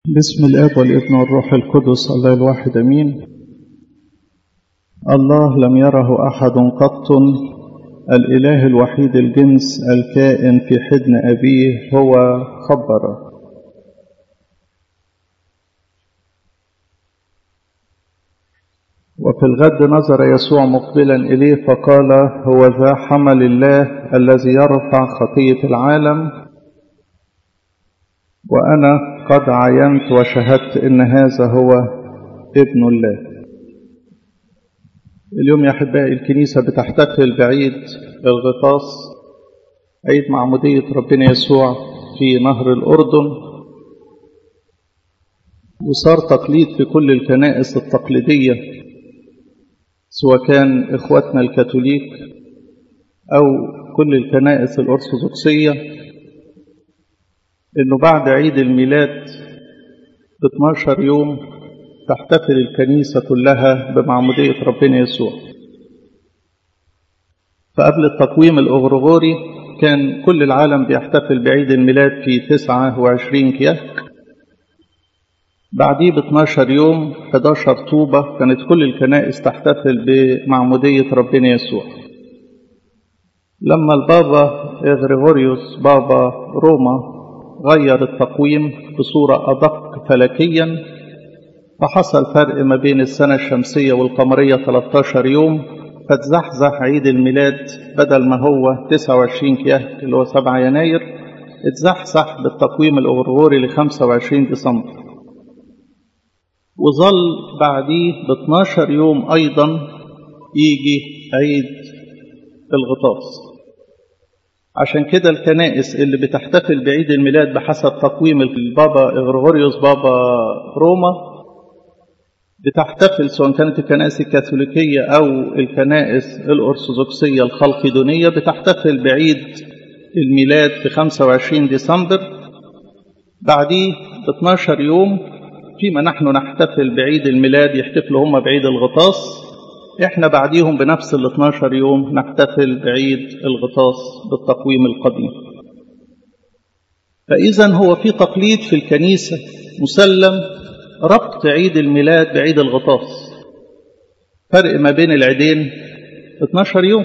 بسم الاب والابن والروح القدس الله الواحد امين الله لم يره احد قط الاله الوحيد الجنس الكائن في حضن ابيه هو خبر وفي الغد نظر يسوع مقبلا اليه فقال هو ذا حمل الله الذي يرفع خطيه العالم وانا قد عينت وشهدت ان هذا هو ابن الله اليوم يا احبائي الكنيسه بتحتفل بعيد الغطاس عيد معموديه ربنا يسوع في نهر الاردن وصار تقليد في كل الكنائس التقليديه سواء كان اخواتنا الكاثوليك او كل الكنائس الارثوذكسيه انه بعد عيد الميلاد ب 12 يوم تحتفل الكنيسة كلها بمعمودية ربنا يسوع فقبل التقويم الأغرغوري كان كل العالم بيحتفل بعيد الميلاد في 29 كياك بعديه ب 12 يوم 11 طوبة كانت كل الكنائس تحتفل بمعمودية ربنا يسوع لما البابا غريغوريوس بابا روما غير التقويم بصورة أدق فلكيا فحصل فرق ما بين السنة الشمسية والقمرية 13 يوم فتزحزح عيد الميلاد بدل ما هو 29 كياه اللي هو 7 يناير اتزحزح بالتقويم الأغرغوري ل 25 ديسمبر وظل بعديه ب 12 يوم أيضا يجي عيد الغطاس عشان كده الكنائس اللي بتحتفل بعيد الميلاد بحسب تقويم البابا غرغوريوس بابا روما بتحتفل سواء كانت الكنائس الكاثوليكية أو الكنائس الأرثوذكسية الخلقدونية بتحتفل بعيد الميلاد في 25 ديسمبر بعديه ب 12 يوم فيما نحن نحتفل بعيد الميلاد يحتفلوا هم بعيد الغطاس احنا بعديهم بنفس ال 12 يوم نحتفل بعيد الغطاس بالتقويم القديم فإذا هو في تقليد في الكنيسة مسلم ربط عيد الميلاد بعيد الغطاس فرق ما بين العيدين 12 يوم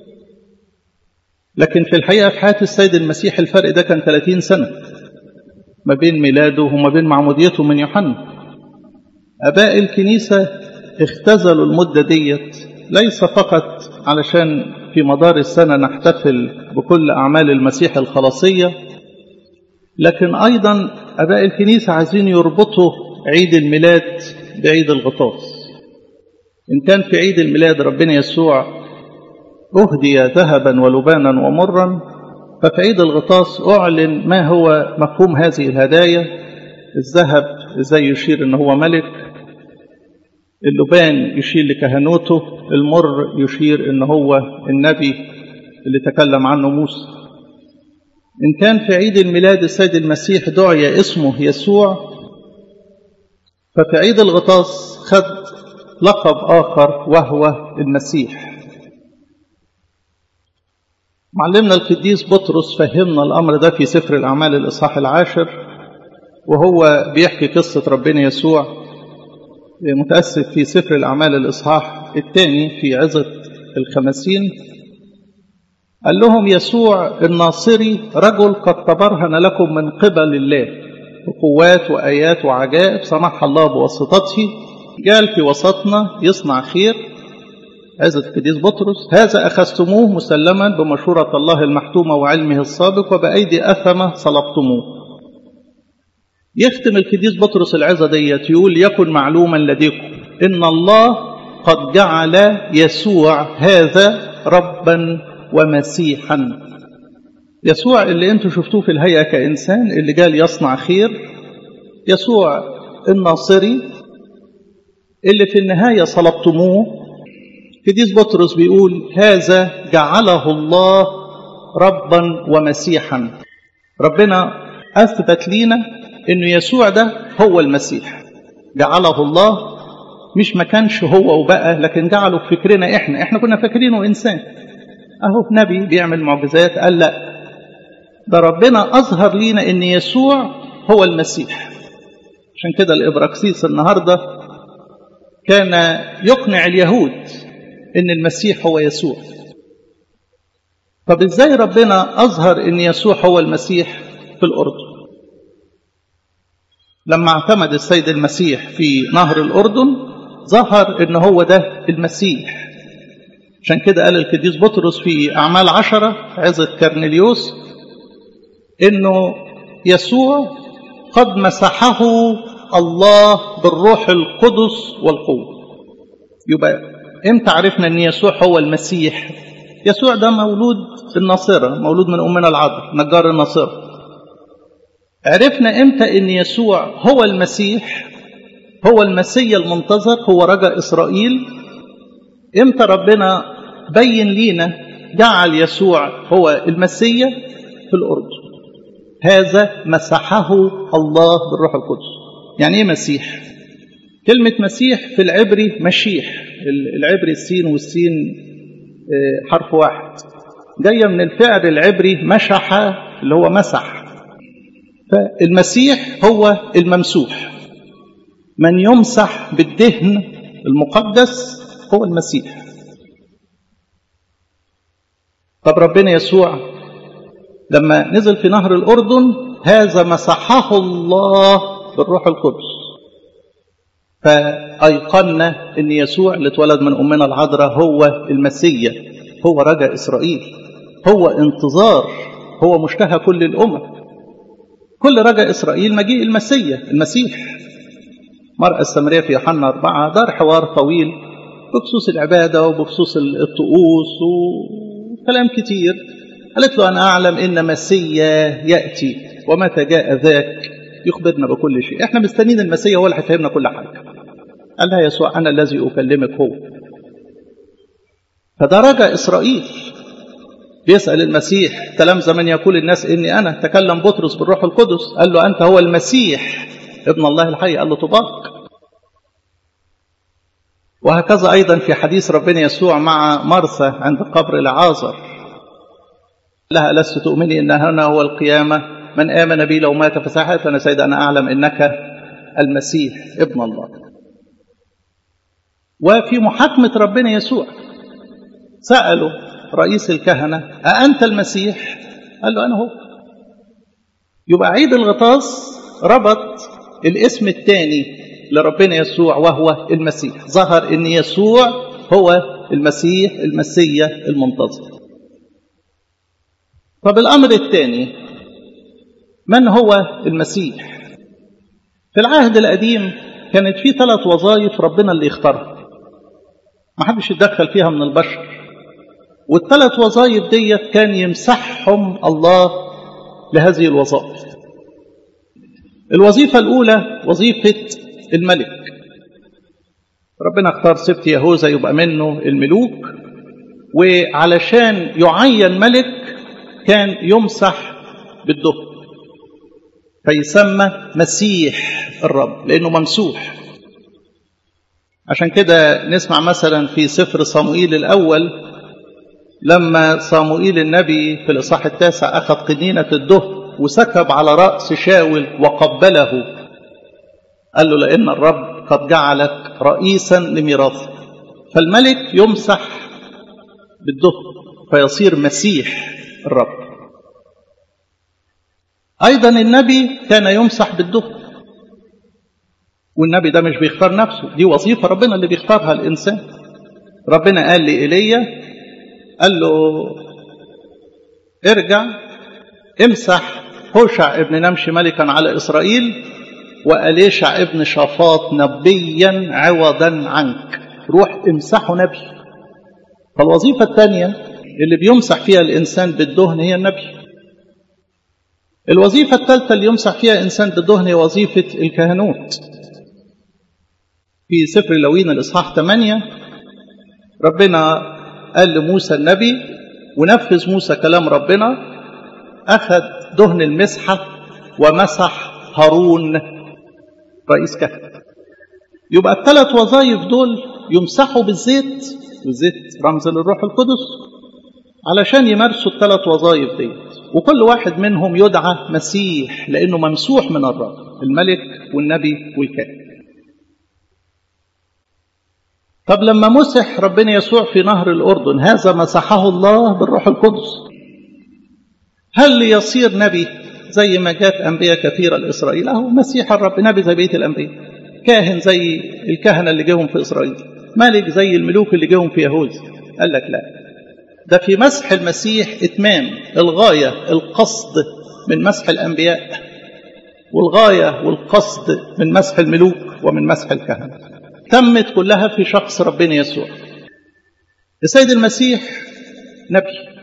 لكن في الحقيقة في حياة السيد المسيح الفرق ده كان 30 سنة ما بين ميلاده وما بين معموديته من يوحنا أباء الكنيسة اختزلوا المدة ديت ليس فقط علشان في مدار السنة نحتفل بكل أعمال المسيح الخلاصية لكن أيضا أباء الكنيسة عايزين يربطوا عيد الميلاد بعيد الغطاس إن كان في عيد الميلاد ربنا يسوع أهدي ذهبا ولبانا ومرا ففي عيد الغطاس أعلن ما هو مفهوم هذه الهدايا الذهب ازاي يشير ان هو ملك اللبان يشير لكهنوته المر يشير ان هو النبي اللي تكلم عنه موسى ان كان في عيد الميلاد السيد المسيح دعي اسمه يسوع ففي عيد الغطاس خد لقب اخر وهو المسيح معلمنا القديس بطرس فهمنا الامر ده في سفر الاعمال الاصحاح العاشر وهو بيحكي قصه ربنا يسوع متأسف في سفر الأعمال الإصحاح الثاني في عظة الخمسين قال لهم يسوع الناصري رجل قد تبرهن لكم من قبل الله بقوات وآيات وعجائب صنعها الله بواسطته جال في وسطنا يصنع خير عزة القديس بطرس هذا أخذتموه مسلما بمشورة الله المحتومة وعلمه السابق وبأيدي أثمة صلبتموه يختم القديس بطرس العظة ديت يقول يكن معلوما لديكم إن الله قد جعل يسوع هذا ربا ومسيحا يسوع اللي انتم شفتوه في الهيئة كإنسان اللي قال يصنع خير يسوع الناصري اللي في النهاية صلبتموه قديس بطرس بيقول هذا جعله الله ربا ومسيحا ربنا أثبت لينا انه يسوع ده هو المسيح جعله الله مش ما كانش هو وبقى لكن جعله في فكرنا احنا احنا كنا فاكرينه انسان اهو نبي بيعمل معجزات قال لا ده ربنا اظهر لينا ان يسوع هو المسيح عشان كده الإبراكسيس النهاردة كان يقنع اليهود إن المسيح هو يسوع طب إزاي ربنا أظهر إن يسوع هو المسيح في الأردن لما اعتمد السيد المسيح في نهر الأردن ظهر إن هو ده المسيح عشان كده قال القديس بطرس في أعمال عشرة عظة كرنليوس إنه يسوع قد مسحه الله بالروح القدس والقوة يبقى امتى عرفنا ان يسوع هو المسيح يسوع ده مولود في الناصرة مولود من أمنا العذراء نجار الناصرة عرفنا امتى ان يسوع هو المسيح هو المسيا المنتظر هو رجاء إسرائيل امتى ربنا بين لينا جعل يسوع هو المسيا في الأردن هذا مسحه الله بالروح القدس يعني ايه مسيح كلمة مسيح في العبري مشيح العبري السين والسين حرف واحد جاية من الفعل العبري مشح اللي هو مسح فالمسيح هو الممسوح من يمسح بالدهن المقدس هو المسيح طب ربنا يسوع لما نزل في نهر الأردن هذا مسحه الله بالروح القدس فأيقنا أن يسوع اللي اتولد من أمنا العذراء هو المسيا هو رجاء إسرائيل هو انتظار هو مشتهى كل الأمم كل رجاء إسرائيل مجيء المسيا المسيح مرأة السامرية في يوحنا أربعة دار حوار طويل بخصوص العبادة وبخصوص الطقوس وكلام كتير قالت له أنا أعلم إن مسيا يأتي ومتى جاء ذاك يخبرنا بكل شيء احنا مستنين المسيا هو اللي هيفهمنا كل حاجة قال لها يسوع أنا الذي أكلمك هو فده رجع إسرائيل بيسأل المسيح تلامذة من يقول الناس إني أنا تكلم بطرس بالروح القدس قال له أنت هو المسيح ابن الله الحي قال له طباق وهكذا أيضا في حديث ربنا يسوع مع مرثى عند قبر العازر لها لست تؤمني إن هنا هو القيامة من آمن بي لو مات فساحت فأنا سيد أنا أعلم إنك المسيح ابن الله وفي محاكمة ربنا يسوع سألوا رئيس الكهنة أأنت المسيح قال له أنا هو يبقى عيد الغطاس ربط الاسم الثاني لربنا يسوع وهو المسيح ظهر ان يسوع هو المسيح المسيا المنتظر طب الامر الثاني من هو المسيح في العهد القديم كانت في ثلاث وظائف ربنا اللي يختارها ما حدش يتدخل فيها من البشر والثلاث وظائف ديت كان يمسحهم الله لهذه الوظائف الوظيفة الأولى وظيفة الملك ربنا اختار سبت يهوذا يبقى منه الملوك وعلشان يعين ملك كان يمسح بالدهن فيسمى مسيح الرب لأنه ممسوح عشان كده نسمع مثلا في سفر صموئيل الأول لما صموئيل النبي في الإصحاح التاسع أخذ قنينة الدهن وسكب على رأس شاول وقبله قال له لأن الرب قد جعلك رئيسا لميراثه فالملك يمسح بالدهن فيصير مسيح الرب أيضا النبي كان يمسح بالدهن والنبي ده مش بيختار نفسه دي وظيفة ربنا اللي بيختارها الإنسان ربنا قال لإيليا قال له ارجع امسح هوشع ابن نمشي ملكا على إسرائيل وأليشع ابن شافاط نبيا عوضا عنك روح امسحه نبي فالوظيفة الثانية اللي بيمسح فيها الإنسان بالدهن هي النبي الوظيفة الثالثة اللي يمسح فيها إنسان بالدهن هي وظيفة الكهنوت في سفر لوين الإصحاح 8 ربنا قال لموسى النبي ونفذ موسى كلام ربنا أخذ دهن المسحة ومسح هارون رئيس كهنة يبقى الثلاث وظائف دول يمسحوا بالزيت والزيت رمز للروح القدس علشان يمارسوا الثلاث وظائف ديت وكل واحد منهم يدعى مسيح لأنه ممسوح من الرب الملك والنبي والكاهن طب لما مسح ربنا يسوع في نهر الأردن هذا مسحه الله بالروح القدس هل يصير نبي زي ما جاءت أنبياء كثيرة لإسرائيل أهو مسيح الرب نبي زي بقية الأنبياء كاهن زي الكهنة اللي جاهم في إسرائيل ملك زي الملوك اللي جاهم في يهوذا قال لك لا ده في مسح المسيح إتمام الغاية القصد من مسح الأنبياء والغاية والقصد من مسح الملوك ومن مسح الكهنة تمت كلها في شخص ربنا يسوع السيد المسيح نبي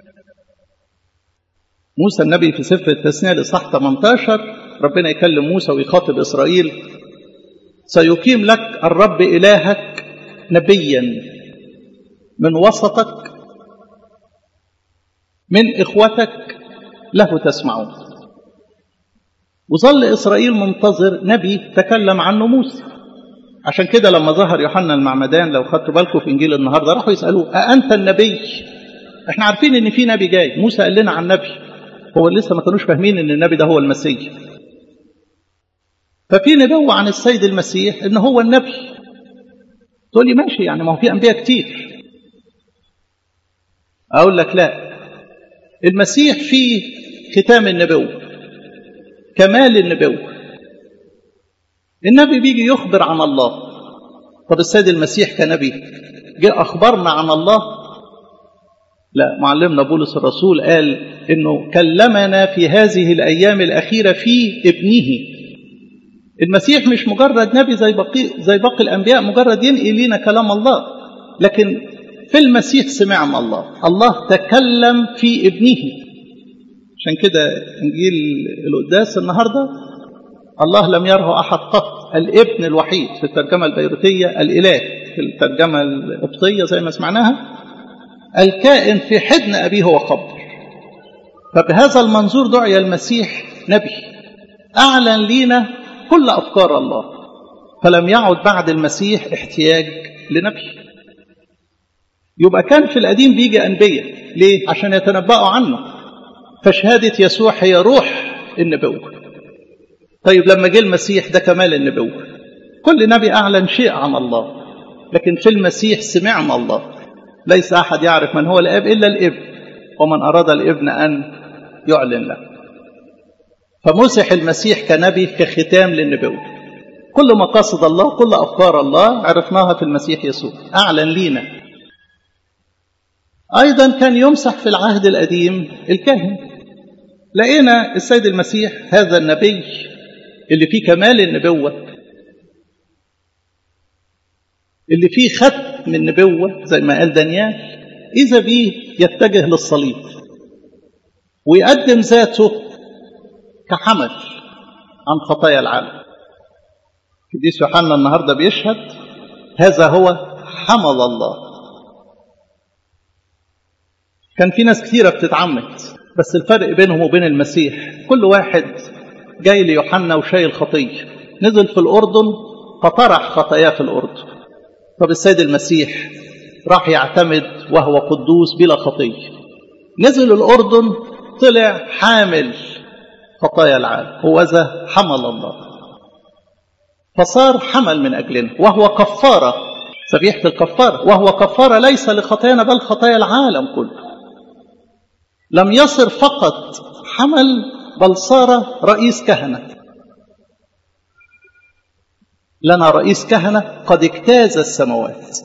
موسى النبي في سفر التثنية لصح 18 ربنا يكلم موسى ويخاطب إسرائيل سيقيم لك الرب إلهك نبيا من وسطك من إخوتك له تسمعون وظل إسرائيل منتظر نبي تكلم عنه موسى عشان كده لما ظهر يوحنا المعمدان لو خدتوا بالكم في إنجيل النهاردة راحوا يسألوه أأنت النبي احنا عارفين ان في نبي جاي موسى قال لنا عن نبي هو لسه ما كانوش فاهمين ان النبي ده هو المسيح ففي نبوة عن السيد المسيح ان هو النبي تقول لي ماشي يعني ما هو في انبياء كتير اقول لك لا المسيح فيه ختام النبوة كمال النبوة النبي بيجي يخبر عن الله طب السيد المسيح كنبي جاء أخبرنا عن الله لا معلمنا بولس الرسول قال انه كلمنا في هذه الايام الاخيره في ابنه المسيح مش مجرد نبي زي باقي زي باقي الانبياء مجرد ينقل لنا كلام الله لكن في المسيح سمعنا الله الله تكلم في ابنه عشان كده انجيل القداس النهارده الله لم يره احد قط الابن الوحيد في الترجمه البيروتيه الاله في الترجمه القبطيه زي ما سمعناها الكائن في حضن أبيه هو خبر فبهذا المنظور دعي المسيح نبي أعلن لينا كل أفكار الله فلم يعد بعد المسيح احتياج لنبي يبقى كان في القديم بيجي أنبياء ليه؟ عشان يتنبأوا عنه فشهادة يسوع هي روح النبوة طيب لما جه المسيح ده كمال النبوة كل نبي أعلن شيء عن الله لكن في المسيح سمعنا الله ليس أحد يعرف من هو الأب إلا الابن ومن أراد الابن أن يعلن له فمسح المسيح كنبي كختام للنبوة كل مقاصد الله كل أفكار الله عرفناها في المسيح يسوع أعلن لينا أيضا كان يمسح في العهد القديم الكاهن لقينا السيد المسيح هذا النبي اللي فيه كمال النبوة اللي فيه ختم النبوة زي ما قال دانيال إذا به يتجه للصليب ويقدم ذاته كحمل عن خطايا العالم قديس يوحنا النهارده بيشهد هذا هو حمل الله كان في ناس كثيرة بتتعمد بس الفرق بينهم وبين المسيح كل واحد جاي ليوحنا وشايل خطية نزل في الأردن فطرح خطاياه في الأردن طب السيد المسيح راح يعتمد وهو قدوس بلا خطية نزل الأردن طلع حامل خطايا العالم هو ذا حمل الله فصار حمل من أجلنا وهو كفارة ذبيحة الكفارة وهو كفارة ليس لخطايانا بل خطايا العالم كله لم يصر فقط حمل بل صار رئيس كهنة لنا رئيس كهنة قد اجتاز السماوات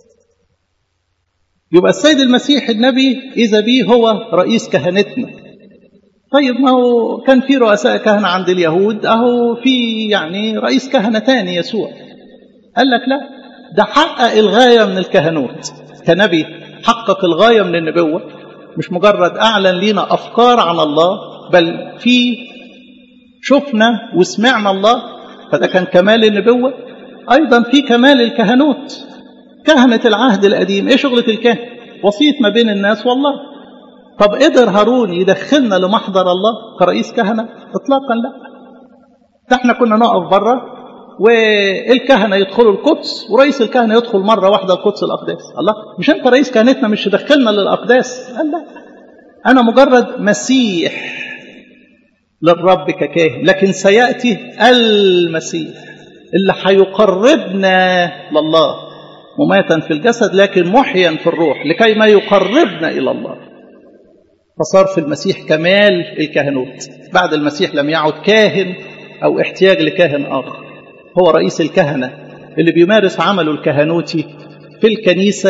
يبقى السيد المسيح النبي إذا به هو رئيس كهنتنا طيب ما هو كان في رؤساء كهنة عند اليهود أهو في يعني رئيس كهنة تاني يسوع قال لك لا ده حقق الغاية من الكهنوت كنبي حقق الغاية من النبوة مش مجرد أعلن لنا أفكار عن الله بل في شفنا وسمعنا الله فده كان كمال النبوة أيضا في كمال الكهنوت كهنة العهد القديم إيه شغلة الكاهن وسيط ما بين الناس والله طب قدر هارون يدخلنا لمحضر الله كرئيس كهنة إطلاقا لا ده احنا كنا نقف بره والكهنة يدخلوا القدس ورئيس الكهنة يدخل مرة واحدة القدس الأقداس الله مش أنت رئيس كهنتنا مش تدخلنا للأقداس قال لا أنا مجرد مسيح للرب ككاهن لكن سيأتي المسيح اللي هيقربنا لله مماتا في الجسد لكن محيا في الروح لكي ما يقربنا إلى الله فصار في المسيح كمال الكهنوت بعد المسيح لم يعد كاهن أو احتياج لكاهن آخر هو رئيس الكهنة اللي بيمارس عمله الكهنوتي في الكنيسة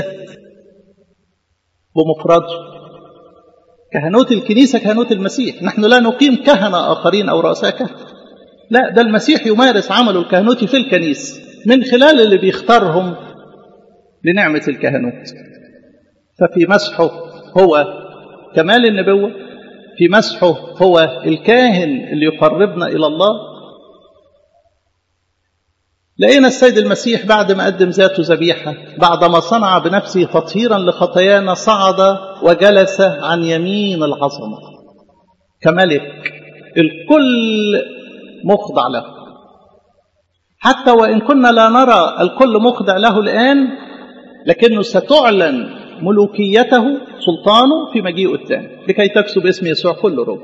بمفرده كهنوت الكنيسة كهنوت المسيح نحن لا نقيم كهنة آخرين أو رؤساء كهنة لا ده المسيح يمارس عمله الكهنوتي في الكنيسة من خلال اللي بيختارهم لنعمة الكهنوت ففي مسحه هو كمال النبوة في مسحه هو الكاهن اللي يقربنا إلى الله لقينا السيد المسيح بعد ما قدم ذاته ذبيحة بعدما صنع بنفسه تطهيرا لخطايانا صعد وجلس عن يمين العظمة كملك الكل مخضع له حتى وإن كنا لا نرى الكل مخضع له الآن لكنه ستعلن ملوكيته سلطانه في مجيئه الثاني لكي تكسب اسم يسوع كل رب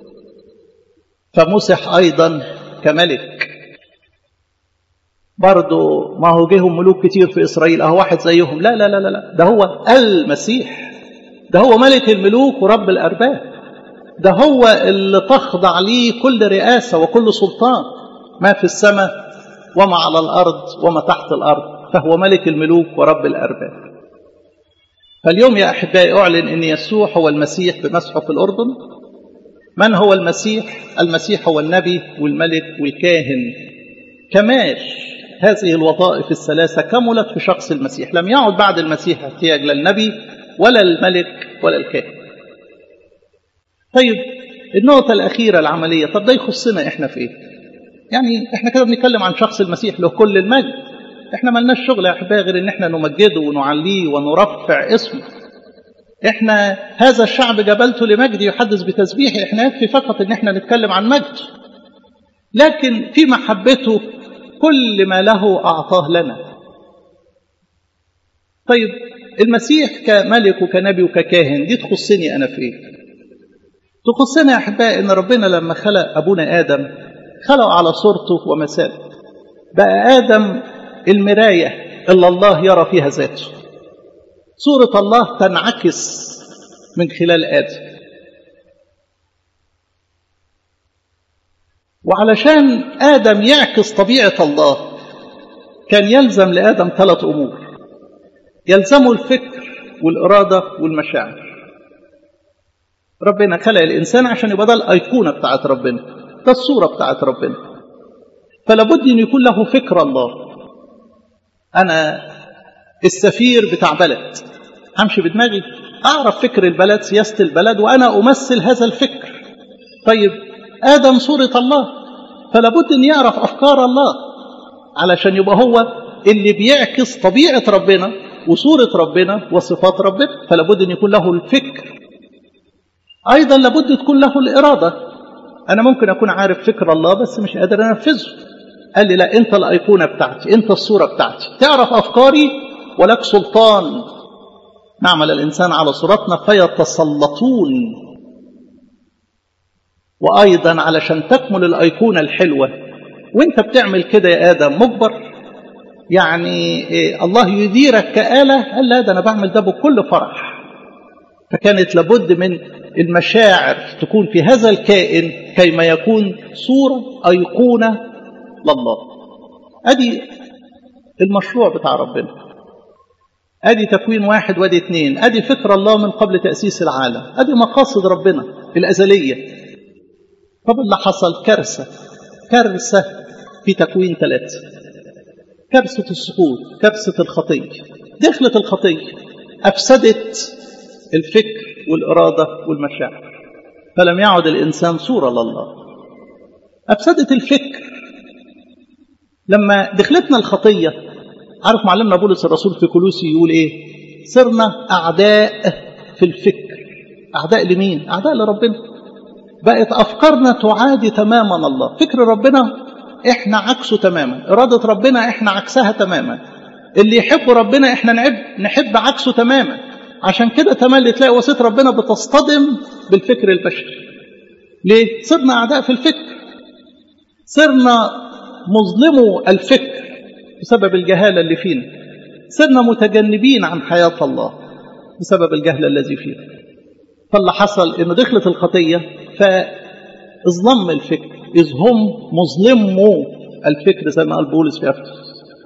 فمسح أيضا كملك برضه ما هو جيهم ملوك كتير في إسرائيل أهو واحد زيهم لا لا لا لا ده هو المسيح ده هو ملك الملوك ورب الأرباب ده هو اللي تخضع ليه كل رئاسة وكل سلطان ما في السماء وما على الأرض وما تحت الأرض فهو ملك الملوك ورب الأرباب فاليوم يا أحبائي أعلن أن يسوع هو المسيح بمسحه في الأردن من هو المسيح؟ المسيح هو النبي والملك والكاهن كمال هذه الوظائف الثلاثة كملت في شخص المسيح لم يعد بعد المسيح احتياج للنبي ولا الملك ولا الكاهن طيب النقطة الأخيرة العملية طب ده يخصنا إحنا في إيه؟ يعني إحنا كده بنتكلم عن شخص المسيح له كل المجد إحنا ملناش شغل يا أحبائي غير إن إحنا نمجده ونعليه ونرفع اسمه إحنا هذا الشعب جبلته لمجد يحدث بتسبيحه إحنا يكفي فقط إن إحنا نتكلم عن مجده لكن في محبته كل ما له أعطاه لنا طيب المسيح كملك وكنبي وككاهن دي تخصني أنا في إيه؟ تخصنا يا أحبائي إن ربنا لما خلق أبونا آدم خلقه على صورته ومثاله بقى آدم المراية اللي الله يرى فيها ذاته صورة الله تنعكس من خلال آدم وعلشان آدم يعكس طبيعة الله كان يلزم لآدم ثلاث أمور يلزمه الفكر والإرادة والمشاعر ربنا خلق الإنسان عشان يبقى ده الأيقونة بتاعت ربنا ده الصورة بتاعت ربنا فلابد أن يكون له فكر الله أنا السفير بتاع بلد همشي بدماغي أعرف فكر البلد سياسة البلد وأنا أمثل هذا الفكر طيب آدم صورة الله فلابد أن يعرف أفكار الله علشان يبقى هو اللي بيعكس طبيعة ربنا وصورة ربنا وصفات ربنا فلابد أن يكون له الفكر أيضا لابد تكون له الإرادة أنا ممكن أكون عارف فكر الله بس مش قادر أنفذه قال لي لا أنت الأيقونة بتاعتي أنت الصورة بتاعتي تعرف أفكاري ولك سلطان نعمل الإنسان على صورتنا فيتسلطون وأيضا علشان تكمل الأيقونة الحلوة وانت بتعمل كده يا آدم مجبر يعني إيه الله يديرك كآلة قال لا ده أنا بعمل ده بكل فرح فكانت لابد من المشاعر تكون في هذا الكائن كيما يكون صورة أيقونة لله أدي المشروع بتاع ربنا أدي تكوين واحد وأدي اثنين أدي فكر الله من قبل تأسيس العالم أدي مقاصد ربنا الأزلية طب اللي حصل كارثة كارثة في تكوين ثلاثة كارثة السقوط كارثة الخطية دخلت الخطية أفسدت الفكر والإرادة والمشاعر فلم يعد الإنسان صورة لله أفسدت الفكر لما دخلتنا الخطية عارف معلمنا بولس الرسول في كلوسي يقول إيه صرنا أعداء في الفكر أعداء لمين أعداء لربنا بقت أفكارنا تعادي تماما الله فكر ربنا إحنا عكسه تماما إرادة ربنا إحنا عكسها تماما اللي يحب ربنا إحنا نحب, نحب عكسه تماما عشان كده تملي تلاقي وصية ربنا بتصطدم بالفكر البشري ليه؟ صرنا أعداء في الفكر صرنا مظلمو الفكر بسبب الجهالة اللي فينا صرنا متجنبين عن حياة الله بسبب الجهل الذي فينا فاللي حصل انه دخلت الخطية فاظلم الفكر إذ هم مظلمو الفكر زي ما قال بولس في أفتس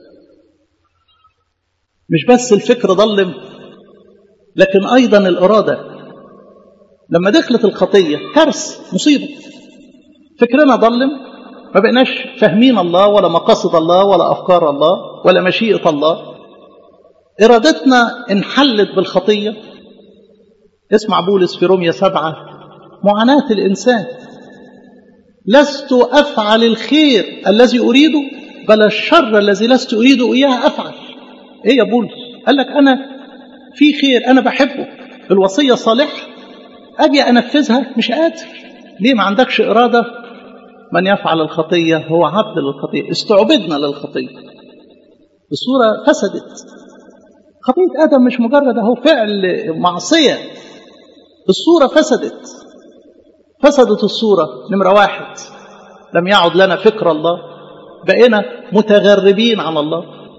مش بس الفكر ظلم لكن أيضا الإرادة لما دخلت الخطية كارثة مصيبة فكرنا ظلم ما بقناش فاهمين الله ولا مقاصد الله ولا أفكار الله ولا مشيئة الله إرادتنا انحلت بالخطية اسمع بولس في رومية سبعة معاناة الإنسان لست أفعل الخير الذي أريده بل الشر الذي لست أريده إياه أفعل إيه يا بولس قال لك أنا في خير أنا بحبه الوصية صالحة أجي أنفذها مش قادر ليه ما عندكش إرادة من يفعل الخطية هو عبد للخطية استعبدنا للخطية الصورة فسدت خطية آدم مش مجرد أهو فعل معصية الصورة فسدت فسدت الصورة نمرة واحد لم يعد لنا فكر الله بقينا متغربين عن الله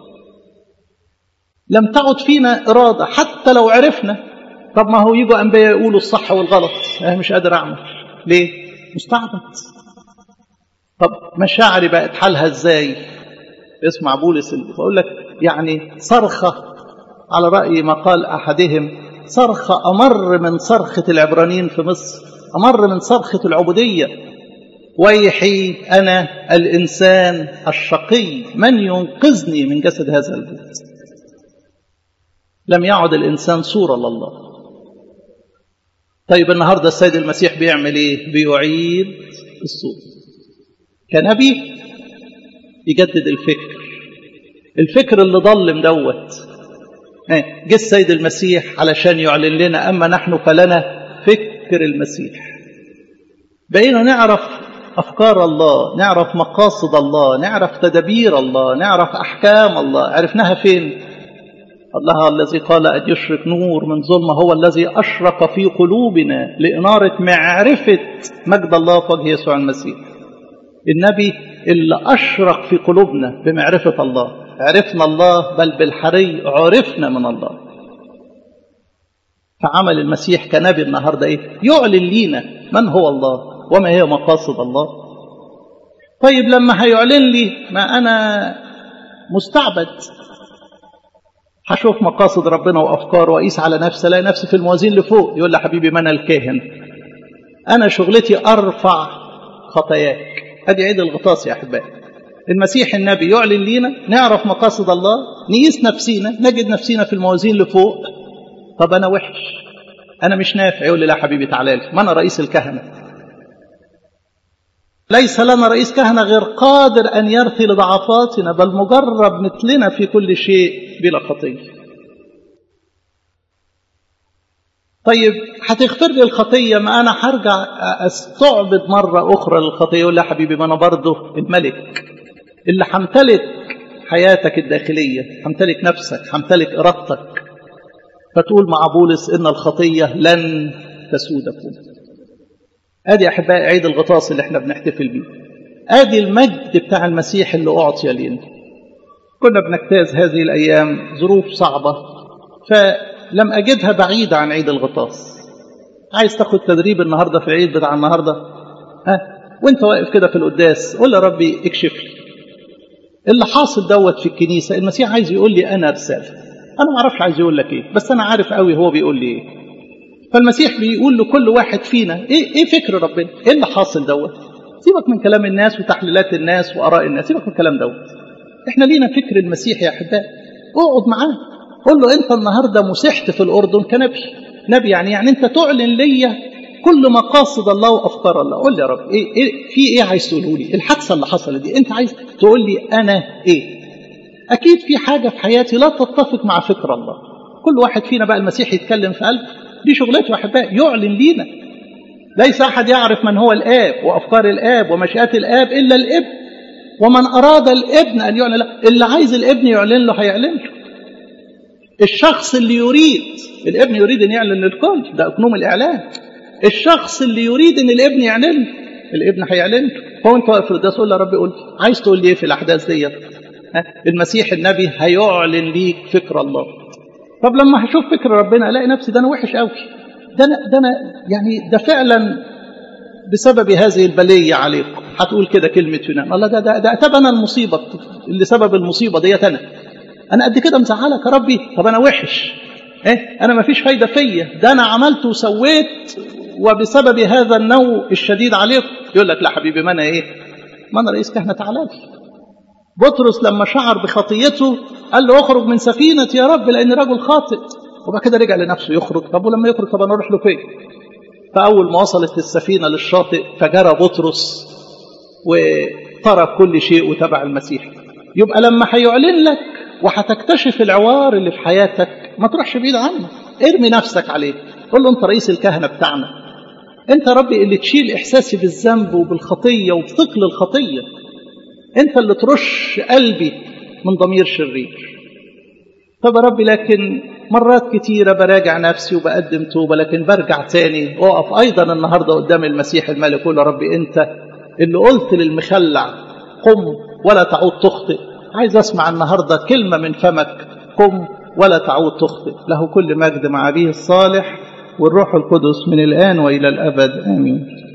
لم تعد فينا إرادة حتى لو عرفنا طب ما هو يجوا أنبياء يقولوا الصح والغلط أنا مش قادر أعمل ليه؟ مستعبد طب مشاعري بقت حالها ازاي اسمع بولس اللي بقول لك يعني صرخة على رأي ما قال أحدهم صرخة أمر من صرخة العبرانيين في مصر أمر من صرخة العبودية ويحي أنا الإنسان الشقي من ينقذني من جسد هذا البيت لم يعد الإنسان صورة لله طيب النهاردة السيد المسيح بيعمل إيه بيعيد الصورة كنبي يجدد الفكر الفكر اللي ضلم دوت جه السيد المسيح علشان يعلن لنا أما نحن فلنا فكر المسيح بقينا نعرف أفكار الله نعرف مقاصد الله نعرف تدابير الله نعرف أحكام الله عرفناها فين الله الذي قال أن يشرك نور من ظلمة هو الذي أشرق في قلوبنا لإنارة معرفة مجد الله في وجه يسوع المسيح النبي اللي أشرق في قلوبنا بمعرفة الله عرفنا الله بل بالحري عرفنا من الله فعمل المسيح كنبي النهاردة إيه؟ يعلن لينا من هو الله وما هي مقاصد الله طيب لما هيعلن لي ما أنا مستعبد هشوف مقاصد ربنا وأفكاره وأقيس على نفسي ألاقي نفسي في الموازين لفوق يقول لي حبيبي ما أنا الكاهن أنا شغلتي أرفع خطاياك أدي عيد الغطاس يا أحبائي المسيح النبي يعلن لينا نعرف مقاصد الله نقيس نفسينا نجد نفسينا في الموازين لفوق طب أنا وحش أنا مش نافع يقول لي لا حبيبي تعالى لي ما أنا رئيس الكهنة ليس لنا رئيس كهنة غير قادر أن يرثي لضعفاتنا بل مجرب مثلنا في كل شيء بلا خطية طيب هتغفر لي الخطية ما أنا هرجع أستعبد مرة أخرى للخطية يقول لي حبيبي ما أنا برضه الملك اللي همتلك حياتك الداخلية همتلك نفسك همتلك إرادتك فتقول مع بولس إن الخطية لن تسودكم ادي احبائي عيد الغطاس اللي احنا بنحتفل بيه ادي المجد بتاع المسيح اللي اعطي لنا كنا بنجتاز هذه الايام ظروف صعبه فلم اجدها بعيده عن عيد الغطاس عايز تاخد تدريب النهارده في العيد بتاع النهارده ها وانت واقف كده في القداس قول يا ربي اكشف لي اللي حاصل دوت في الكنيسه المسيح عايز يقول لي انا رساله انا ما اعرفش عايز يقول لك ايه بس انا عارف قوي هو بيقول لي ايه فالمسيح بيقول لكل واحد فينا ايه ايه فكر ربنا؟ ايه اللي حاصل دوت؟ سيبك من كلام الناس وتحليلات الناس واراء الناس، سيبك من الكلام دوت. احنا لينا فكر المسيح يا احبائي. اقعد معاه قول له انت النهارده مسحت في الاردن كنبي. نبي يعني يعني انت تعلن ليا كل مقاصد الله وافكار الله، قول لي يا رب ايه, إيه في ايه عايز تقوله لي؟ الحادثه اللي حصلت دي انت عايز تقول لي انا ايه؟ اكيد في حاجه في حياتي لا تتفق مع فكر الله. كل واحد فينا بقى المسيح يتكلم في قلبه دي شغلته يا احبائي يعلن لينا ليس احد يعرف من هو الاب وافكار الاب ومشيئات الاب الا الابن ومن اراد الابن ان يعلن له اللي عايز الابن يعلن له هيعلن له الشخص اللي يريد الابن يريد ان يعلن للكل ده اقنوم الاعلان الشخص اللي يريد ان الابن يعلن الابن هيعلن هو انت واقف ده تقول يا رب قول عايز تقول لي ايه في الاحداث ديت المسيح النبي هيعلن ليك فكر الله طب لما هشوف فكر ربنا الاقي نفسي ده انا وحش قوي ده انا ده انا يعني ده فعلا بسبب هذه البليه عليكم هتقول كده كلمه يونان الله ده ده ده اتب انا المصيبه اللي سبب المصيبه ديت انا انا قد كده مزعلك يا ربي طب انا وحش ايه انا ما فيش فايده فيا ده انا عملت وسويت وبسبب هذا النوع الشديد عليكم يقول لك لا حبيبي ما انا ايه ما انا رئيس كهنه تعالى لي بطرس لما شعر بخطيته قال له اخرج من سفينتي يا رب لاني رجل خاطئ وبعد كده رجع لنفسه يخرج طب ولما يخرج طب انا اروح له فين فاول ما وصلت السفينه للشاطئ فجرى بطرس وترك كل شيء وتبع المسيح يبقى لما هيعلن لك وهتكتشف العوار اللي في حياتك ما تروحش بعيد عنه ارمي نفسك عليه قول له انت رئيس الكهنه بتاعنا انت ربي اللي تشيل احساسي بالذنب وبالخطيه وبثقل الخطيه انت اللي ترش قلبي من ضمير شرير طب يا ربي لكن مرات كتيرة براجع نفسي وبقدم توبة لكن برجع تاني أقف أيضا النهاردة قدام المسيح الملك أقول يا ربي أنت اللي قلت للمخلع قم ولا تعود تخطئ عايز أسمع النهاردة كلمة من فمك قم ولا تعود تخطئ له كل مجد مع أبيه الصالح والروح القدس من الآن وإلى الأبد آمين